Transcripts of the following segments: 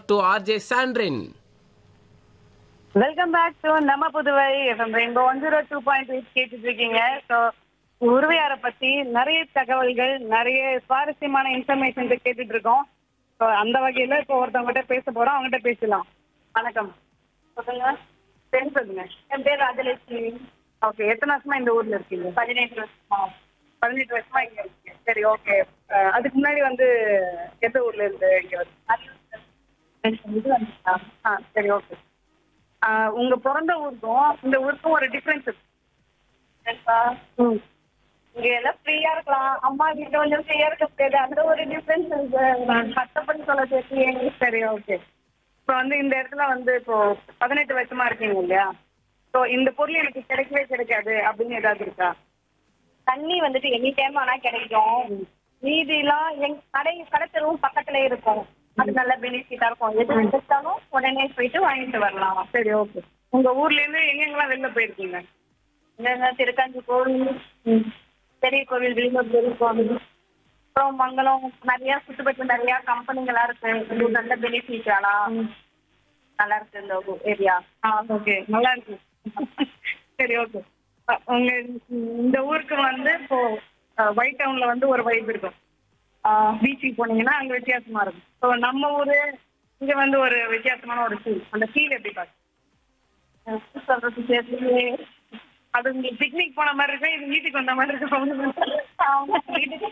to RJ Sandrin. Welcome back to நம்ம Puduvai FM rainbow one zero two point eight கேட்டுட்டு இருக்கீங்க so உருவையாரை பத்தி நிறைய தகவல்கள் நிறைய சுவாரஸ்யமான இன்ஃபர்மேஷன் கேட்டுட்டு இருக்கோம் ஸோ அந்த வகையில இப்போ ஒருத்தவங்ககிட்ட பேச போறோம் அவங்ககிட்ட பேசலாம் வணக்கம் சொல்லுங்க பேர் சொல்லுங்க என் பேர் ராஜலட்சுமி ஓகே எத்தனை வருஷமா இந்த ஊர்ல இருக்கீங்க பதினெட்டு வருஷமா பதினெட்டு வருஷமா இங்க இருக்கீங்க சரி ஓகே அதுக்கு முன்னாடி வந்து எந்த ஊர்ல இருந்து இங்க வந்து இது வந்துட்டா ஆ சரி ஓகே உங்க பிறந்த ஊருக்கும் இந்த ஊருக்கும் ஒரு டிஃபரன்ஸ் இருக்கு சரிப்பா ம் இங்க எல்லாம் ஃப்ரீயா இருக்கலாம் அம்மா கிட்ட கொஞ்சம் ஃப்ரீயா இருக்க முடியாது அந்த ஒரு டிஃபரன்ஸ் இருக்கு நான் கஷ்டப்பட்டு சொல்ல சேர்த்து சரி ஓகே இப்போ வந்து இந்த இடத்துல வந்து இப்போ பதினெட்டு வருஷமா இருக்கீங்க இல்லையா ஸோ இந்த பொருள் எனக்கு கிடைக்கவே கிடைக்காது அப்படின்னு ஏதாவது இருக்கா தண்ணி வந்துட்டு எனி டைம் ஆனா கிடைக்கும் மீதிலாம் எங் கடை கடை தெருவும் பக்கத்துல இருக்கும் அது நல்ல பெனிஃபிட்டா இருக்கும் எது கிடைச்சாலும் உடனே போயிட்டு வாங்கிட்டு வரலாம் சரி ஓகே உங்க ஊர்ல இருந்து எங்கெங்கெல்லாம் வெளில போயிருக்கீங்க இங்க திருக்காஞ்சி கோவில் பெரிய கோவில் விளிம்பூர் பெரிய கோவில் அப்புறம் மங்களம் நிறைய சுற்றுப்பட்டு நிறைய கம்பெனிங்களா இருக்கு இது நல்ல பெனிஃபிட் ஆனா நல்லா இருக்கு இந்த ஏரியா ஆ ஓகே நல்லா இருக்கு சரி ஓகே உங்க இந்த ஊருக்கு வந்து இப்போ ஒயிட் டவுன்ல வந்து ஒரு வைப் இருக்கும் பீச்சுக்கு போனீங்கன்னா அங்க வித்தியாசமா இருக்கும் ஸோ நம்ம ஊரு இங்க வந்து ஒரு வித்தியாசமான ஒரு ஃபீல் அந்த ஃபீல் எப்படி பாக்கு சொல்றது தெரியலையே. அது உங்களுக்கு பிக்னிக் போன மாதிரி இருக்கும் இது வீட்டுக்கு வந்த மாதிரி இருக்கும் அவங்க வீட்டுக்கு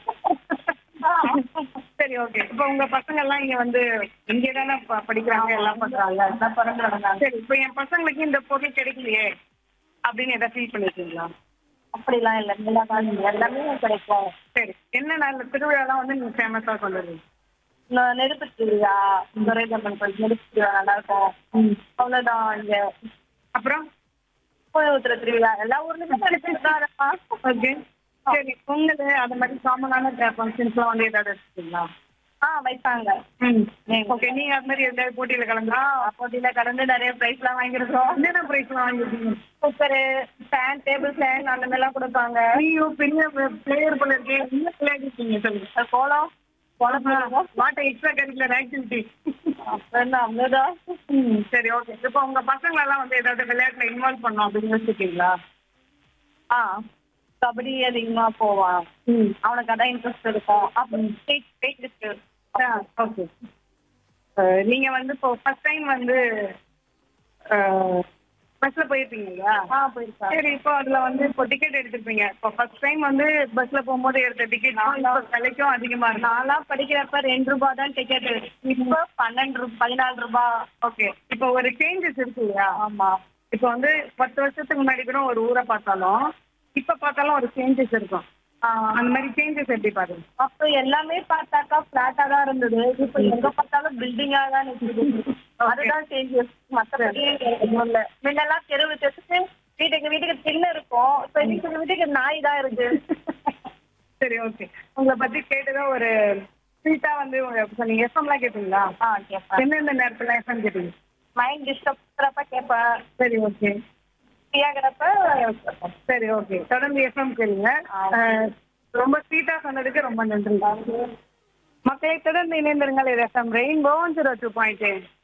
சரி ஓகே இப்போ உங்க பசங்க எல்லாம் இங்க வந்து இங்கே தானே படிக்கிறாங்க எல்லாம் பண்றாங்க நான் பிறந்து வளர்ந்தாங்க சரி இப்போ என் பசங்களுக்கு இந்த பொருள் கிடைக்கலையே அப்படின்னு எதாவது ஃபீல் பண்ணிருக்கீங்களா அப்படிலாம் இல்லை எல்லா காலம் எல்லாமே கிடைக்கும் சரி என்ன நல்ல திருவிழாலாம் வந்து நீங்க ஃபேமஸா சொல்லுங்க ந- நெருப்பு திருவிழா துரைதம்மன் கோயில் நெருப்பு திருவிழா நல்லா இருக்கும் அவ்வளவுதான் இங்க அப்புறம் கோயில் ஊத்துற திருவிழா எல்லா ஊர்லயுமே கிடைச்சிட்டு தான் இருப்பான் ஓகே சரி பொங்கல் அந்த மாதிரி காமனான ஃபங்க்ஷன்ஸ்லாம் வந்து ஏதாவது வச்சுருக்கீங்களா ஆ வைப்பாங்க ம் ஓகே நீங்க அது மாதிரி ஏதாவது போட்டியில கலந்தா போட்டியில கடந்து நிறைய பிரைஸ் எல்லாம் வாங்கியிருக்கோம் என்னென்ன ப்ரைஸ்லாம் வாங்கிருக்கீங்க குக்கரு ஃபேன் டேபிள் ஃபேன் அந்த மாதிரி எல்லாம் கொடுப்பாங்க ஐயோ பெரிய பிளேயர் போல இருக்கு என்ன விளையாடிருக்கீங்க சொல்லுங்க கோலம் கோலம் போடுவோம் வாட் எக்ஸ்ட்ரா கரிக்குலர் ஆக்டிவிட்டி அப்புறம் என்ன அவ்வளவுதான் சரி ஓகே இப்போ உங்க பசங்களெல்லாம் வந்து ஏதாவது விளையாட்டுல இன்வால்வ் பண்ணோம் அப்படின்னு யோசிச்சிருக்கீங்களா ஆ கபடி அதிகமா போவான் ம் அவனுக்கு அதான் இன்ட்ரெஸ்ட் இருக்கும் அப்புறம் ஸ்டேட் ஸ்டேட் இருக்கு ஓகே நீங்க வந்து இப்போ ஃபர்ஸ்ட் டைம் வந்து பஸ்ல போயிருப்பீங்க இல்லையா ஆ போயிருக்கா சரி இப்போ அதுல வந்து இப்போ டிக்கெட் எடுத்திருப்பீங்க இப்போ ஃபர்ஸ்ட் டைம் வந்து பஸ்ல போகும்போது எடுத்த டிக்கெட் விலைக்கும் அதிகமா இருக்கும் நான்லாம் படிக்கிறப்ப ரெண்டு ரூபாய் தான் டிக்கெட் இப்போ பன்னெண்டு ரூபாய் பதினாலு ரூபாய் ஓகே இப்போ ஒரு சேஞ்சஸ் இருக்கு இல்லையா ஆமா இப்போ வந்து பத்து வருஷத்துக்கு முன்னாடி கூட ஒரு ஊரை பார்த்தாலும் இப்ப பார்த்தாலும் ஒரு சேஞ்சஸ் இருக்கும் ஆ, அந்த மாதிரி சேஞ்சஸ் எப்படி பாருங்க அப்போ எல்லாமே பார்த்தாக்கா பிளாட்டா தான் இருந்தது இப்போ எங்க பார்த்தாலும் பில்டிங்கா தான் நிக்குது அதுதான் சேஞ்சஸ் மற்றபடி ஒண்ணும் இல்ல முன்னெல்லாம் தெரு தெருக்கு வீட்டுக்கு வீட்டுக்கு திண்ணு இருக்கும் இப்போ வீட்டுக்கு வீட்டுக்கு நாய் தான் இருக்கு சரி ஓகே உங்களை பத்தி கேட்டதா ஒரு ஸ்வீட்டா வந்து உங்க- நீங்க எஃப்எம்லாம் கேட்பீங்களா ஆ கேட்பேன் எந்தெந்த நேரத்துல எஃப்எம் கேட்டீங்க மைண்ட் டிஸ்டர்ப் கேட்பேன் சரி ஓகே ஃப்ரீயாகிறப்ப சரி ஓகே தொடர்ந்து எஃப்எம் கேளுங்க அஹ், ரொம்ப ஸ்வீட்டா சொன்னதுக்கு ரொம்ப நன்றி மக்களை தொடர்ந்து இணைந்திருங்கள் இது FM rainbow zero two point